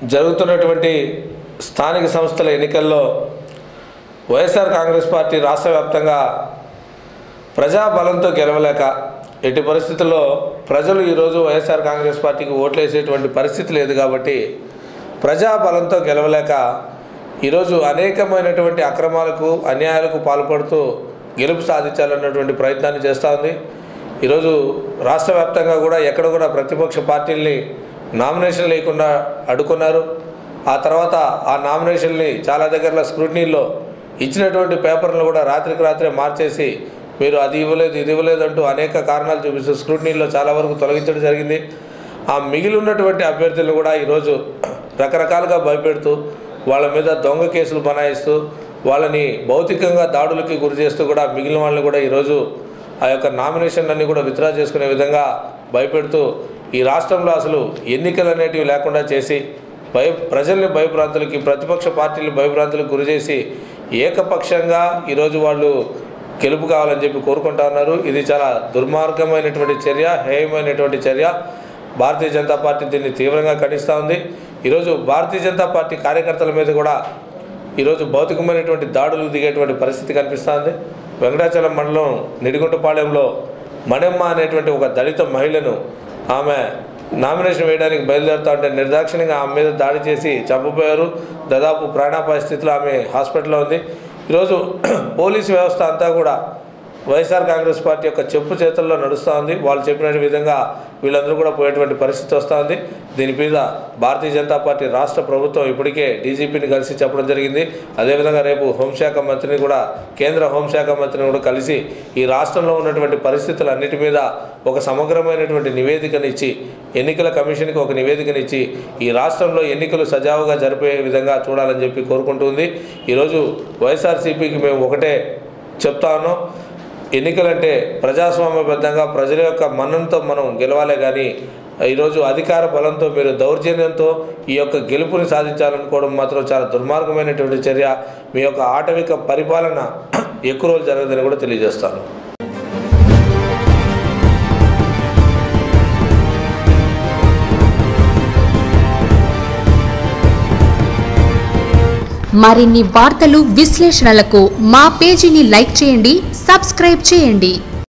జరుగుతున్నటువంటి స్థానిక సంస్థల ఎన్నికల్లో వైఎస్ఆర్ కాంగ్రెస్ పార్టీ రాష్ట్ర వ్యాప్తంగా ప్రజాబలంతో గెలవలేక ఎట్టి పరిస్థితుల్లో ప్రజలు ఈరోజు వైఎస్ఆర్ కాంగ్రెస్ పార్టీకి ఓట్లు వేసేటువంటి పరిస్థితి లేదు కాబట్టి ప్రజాబలంతో గెలవలేక ఈరోజు అనేకమైనటువంటి అక్రమాలకు అన్యాయాలకు పాల్పడుతూ గెలుపు సాధించాలన్నటువంటి ప్రయత్నాన్ని చేస్తూ ఉంది ఈరోజు రాష్ట్ర వ్యాప్తంగా కూడా ఎక్కడ కూడా ప్రతిపక్ష పార్టీల్ని నామినేషన్ లేకుండా అడ్డుకున్నారు ఆ తర్వాత ఆ నామినేషన్ని చాలా దగ్గరలో స్క్రూటినీలో ఇచ్చినటువంటి పేపర్లను కూడా రాత్రికి రాత్రే మార్చేసి మీరు అది ఇవ్వలేదు ఇది ఇవ్వలేదు అంటూ అనేక కారణాలు చూపిస్తూ స్క్రూటినీలో చాలా వరకు తొలగించడం జరిగింది ఆ మిగిలి ఉన్నటువంటి అభ్యర్థులను కూడా ఈరోజు రకరకాలుగా భయపెడుతూ వాళ్ళ మీద దొంగ కేసులు బనాయిస్తూ వాళ్ళని భౌతికంగా దాడులకి గురి చేస్తూ కూడా మిగిలిన వాళ్ళని కూడా ఈరోజు ఆ యొక్క నామినేషన్లన్నీ కూడా విత్డ్రా చేసుకునే విధంగా భయపెడుతూ ఈ రాష్ట్రంలో అసలు ఎన్నికలు అనేటివి లేకుండా చేసి భయ ప్రజల్ని భయభ్రాంతులకి ప్రతిపక్ష పార్టీలు భయభ్రాంతులకు గురి చేసి ఏకపక్షంగా ఈరోజు వాళ్ళు గెలుపు కావాలని చెప్పి కోరుకుంటా ఉన్నారు ఇది చాలా దుర్మార్గమైనటువంటి చర్య హేయమైనటువంటి చర్య భారతీయ జనతా పార్టీ దీన్ని తీవ్రంగా ఖండిస్తూ ఉంది ఈరోజు భారతీయ జనతా పార్టీ కార్యకర్తల మీద కూడా ఈరోజు భౌతికమైనటువంటి దాడులు దిగేటువంటి పరిస్థితి కనిపిస్తుంది వెంకటాచలం మండలం నిడిగుంటపాలెంలో మణెమ్మ అనేటువంటి ఒక దళిత మహిళను ఆమె నామినేషన్ వేయడానికి బయలుదేరుతా ఉంటే నిర్దాక్షిణ్యంగా ఆమె మీద దాడి చేసి చంపబోయారు దాదాపు ప్రాణాపాయ స్థితిలో ఆమె హాస్పిటల్లో ఉంది ఈరోజు పోలీసు వ్యవస్థ అంతా కూడా వైఎస్ఆర్ కాంగ్రెస్ పార్టీ యొక్క చెప్పు చేతుల్లో నడుస్తూ ఉంది వాళ్ళు చెప్పిన విధంగా వీళ్ళందరూ కూడా పోయేటువంటి పరిస్థితి వస్తూ ఉంది దీని మీద భారతీయ జనతా పార్టీ రాష్ట్ర ప్రభుత్వం ఇప్పటికే డీజీపీని కలిసి చెప్పడం జరిగింది అదేవిధంగా రేపు హోంశాఖ మంత్రిని కూడా కేంద్ర హోంశాఖ మంత్రిని కూడా కలిసి ఈ రాష్ట్రంలో ఉన్నటువంటి పరిస్థితులన్నిటి మీద ఒక సమగ్రమైనటువంటి నివేదికను ఇచ్చి ఎన్నికల కమిషన్కి ఒక నివేదికను ఇచ్చి ఈ రాష్ట్రంలో ఎన్నికలు సజావుగా జరిపే విధంగా చూడాలని చెప్పి కోరుకుంటుంది ఈరోజు వైఎస్ఆర్సీపీకి మేము ఒకటే చెప్తా ఉన్నాం ఎన్నికలంటే ప్రజాస్వామ్యబద్ధంగా ప్రజల యొక్క మన్నంతో మనం గెలవాలే కానీ ఈరోజు అధికార బలంతో మీరు దౌర్జన్యంతో ఈ యొక్క గెలుపుని సాధించాలనుకోవడం మాత్రం చాలా దుర్మార్గమైనటువంటి చర్య మీ యొక్క ఆటవిక పరిపాలన ఎక్కువ రోజులు జరగదని కూడా తెలియజేస్తాను మరిన్ని వార్తలు విశ్లేషణలకు మా పేజీని లైక్ చేయండి సబ్స్క్రైబ్ చేయండి